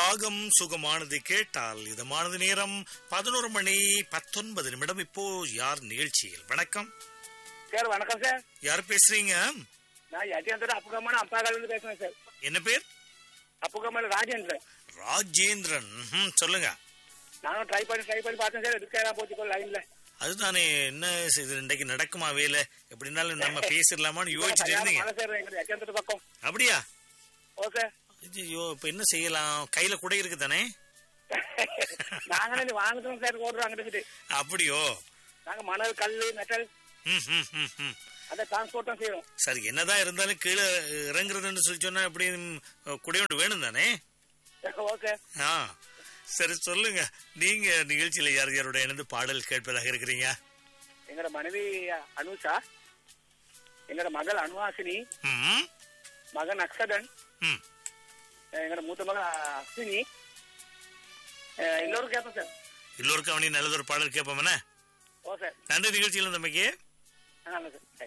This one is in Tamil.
ராகம் சுகமானது கேட்டால் இதமானது நேரம் பதினோரு மணி பத்தொன்பது நிமிடம் இப்போ யார் நிகழ்ச்சியில் வணக்கம் சார் வணக்கம் சார் யார் பேசுறீங்க நான் யஜேந்திர அப்புகமான அப்பாக்கால இருந்து பேசுறேன் சார் என்ன பேர் அப்புகமான ராஜேந்திரன் ராஜேந்திரன் ம்ஹும், சொல்லுங்க நானும் ட்ரை பண்ணி ட்ரை பண்ணி பார்த்தேன் சார் எடுக்கலாம் போச்சு லைன்ல அதுதானே என்ன இது இன்றைக்கு நடக்குமா வேலை எப்படினாலும் நம்ம பேசிடலாமான்னு யோசிச்சுட்டு இருந்தீங்க மழை சார் எங்க யஜேந்திர பக்கம் அப்படியா ஓ சார் ஐயோ இப்ப என்ன செய்யலாம் கையில கூட இருக்கு தானே நாங்களே வாங்கிட்டோம் சார் ஓடுறோம் அங்கிட்டு அப்படியோ நாங்க மணல் கல் மெட்டல் ம், ம், ம், ம். அந்த டிரான்ஸ்போர்ட்டும் செய்யறோம் சரி என்னதான் இருந்தாலும் கீழே இறங்குறதுன்னு சொல்லி சொன்னா எப்படி குடையோண்டு வேணும் தானே ஓகே ஆ சரி சொல்லுங்க நீங்க நிகழ்ச்சியில யார் யாரோட இணைந்து பாடல் கேட்பதாக இருக்கிறீங்க எங்களோட மனைவி அனுஷா எங்களோட மகள் அனுவாசினி ம், மகன் அக்ஷதன் ம். எங்களோட மூத்த மகன் அஸ்வினி அஹ் எல்லோரும் கேட்போம் சார் எல்லோருக்கும் அவனி நல்லதொரு பாடல் கேட்போம் என்ன ஓ சார் நன்றி நிகழ்ச்சியில் தம்பிக்கு நல்லது சார்